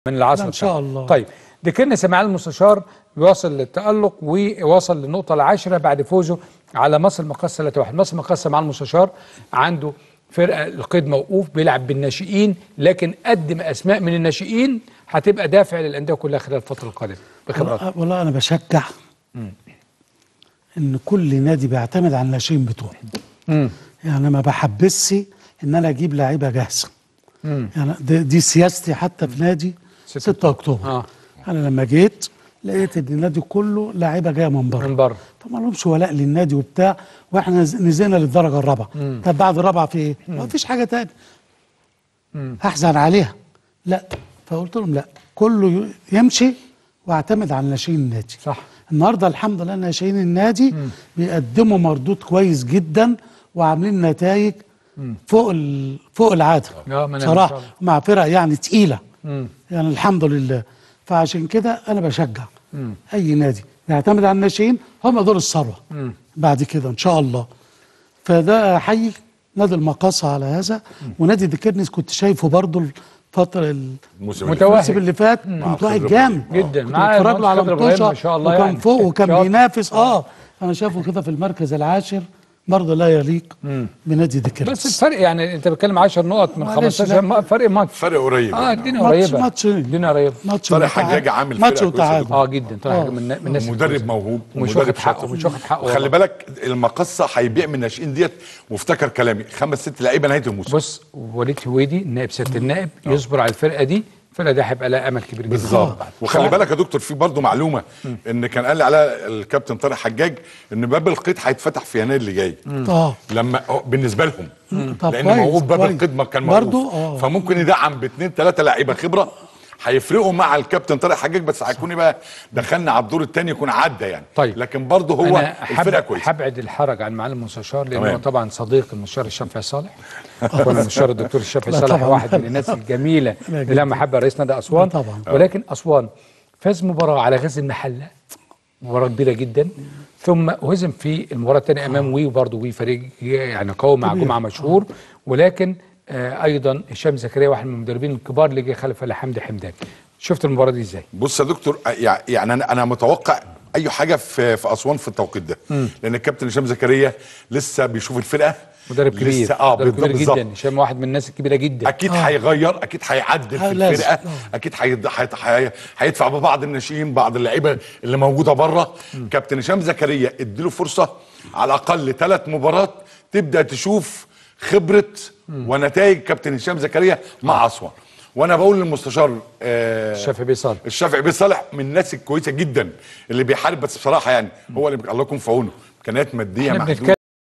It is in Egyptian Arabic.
من العصر لا، إن شاء بتاعه. الله. طيب ذكرنا سماع المستشار بيواصل للتألق ووصل للنقطة العاشرة بعد فوزه على مصر المقاصة 3-1 مصر المقاصة مع المستشار عنده فرقة القيد موقوف بيلعب بالناشئين لكن قدم أسماء من الناشئين هتبقى دافع للأندية كلها خلال الفترة القادمة بخبرات والله, والله انا بشجع ان كل نادي بيعتمد على الناشئين بتوعه يعني ما بحبسش ان انا اجيب لعيبه جاهزه يعني دي, دي سياستي حتى في نادي 6 اكتوبر آه. انا لما جيت لقيت ان النادي كله لعيبه جايه من بره من بره طب ما لهمش ولاء للنادي وبتاع واحنا نز- نزلنا للدرجه الرابعه طب بعد الرابعه في ايه؟ ما فيش حاجه تاني هحزن عليها لا فقلت لهم لا كله ي- يمشي واعتمد على ناشئين النادي صح. النهارده الحمد لله ناشئين النادي بيقدموا مردود كويس جدا وعاملين نتائج فوق ال... فوق العاده آه، ما أنا ما شاء صراحه الله. مع فرق يعني تقيله مم. يعني الحمد لله فعشان كده انا بشجع اي نادي يعتمد على الناشئين هم دول الثروه بعد كده ان شاء الله فده احيي نادي المقاصه على هذا ونادي ديكيرنس كنت شايفه برضو الفتره ال- الموسم اللي متوهج. فات. الموسم اللي فات كنت واحد جامد جدا. كنت معاه بتفرج له على المهندس خضر إبراهيم مطوشه ما شاء الله وكان يعني. فوق وكان شاطر. بينافس اه انا شايفه كده في المركز العاشر برضه لا يليق بنادي ديكيرنس بس الفرق يعني انت بتتكلم 10 نقط من معلش، 15 لا. ما- فرق ماتش فرق قريب اه الدنيا ماتش- قريبه ماتش- الدنيا قريبه ماتش طارق وتعادل. حجاج عامل ماتش فرقة كويسة وتعادل جدا. اه جدا طلع آه. حاجه من من الناس مدرب الكويسة. موهوب ومش ومدرب واخد حقه شاطر. ومش واخد حقه وخلي والله. بالك المقصه هيبيع من الناشئين ديت وافتكر كلامي خمس ست لعيبه نهايه الموسم بص وليد هويدي النائب سياده النائب يصبر على الفرقه دي الفرقه دي هيبقى لها امل كبير جدا بالظبط وخلي بالك يا دكتور في برضه معلومه ان كان قال لي عليها الكابتن طارق حجاج ان باب القيد هيتفتح في يناير اللي جاي اه لما هو بالنسبه لهم طب لان كويس، موقوف باب كويس. القيد ما كان برضو، موقوف آه. فممكن يدعم باثنين ثلاثه لعيبه خبره هيفرقوا مع الكابتن طارق حجاج بس هيكون بقى دخلنا على الدور الثاني يكون عدى يعني طيب. لكن برضه هو انا الفرقه حب كويسه هبعد الحرج عن معلم المستشار لانه تمام. هو طبعا صديق المستشار الشافعي صالح كان المستشار الدكتور الشافعي لا صالح طبعاً. واحد من الناس الجميله لا اللي لها جداً. محبه رئيس نادي اسوان لا طبعاً. ولكن اسوان فاز مباراه على غزل المحله مباراه كبيره جدا ثم هزم في المباراه الثانيه امام وي وبرضه وي فريق يعني قوي مع كبير. جمعه مشهور ولكن آه ايضا هشام زكريا واحد من المدربين الكبار اللي جه خلف حمدي حمدان شفت المباراه دي ازاي؟ بص يا دكتور يع- يعني انا انا متوقع اي حاجه في في اسوان في التوقيت ده لان الكابتن هشام زكريا لسه بيشوف الفرقه مدرب كبير لسه اه مدرب كبير بالظبط جدا هشام واحد من الناس الكبيره جدا اكيد هيغير اكيد هيعدل في آه، لازم. الفرقه آه. اكيد هيد- هيت- هي- هيدفع ببعض الناشئين بعض اللعيبه اللي موجوده بره كابتن هشام زكريا اديله فرصه على الاقل ثلاث مباريات تبدا تشوف خبره ونتائج كابتن هشام زكريا مع اسوان وانا بقول للمستشار آه الشافعي بيه صالح الشافعي بيه صالح من الناس الكويسه جدا اللي بيحارب بس بصراحه يعني هو اللي الله يكون في عونه امكانيات ماديه احنا محدوده بنتكلم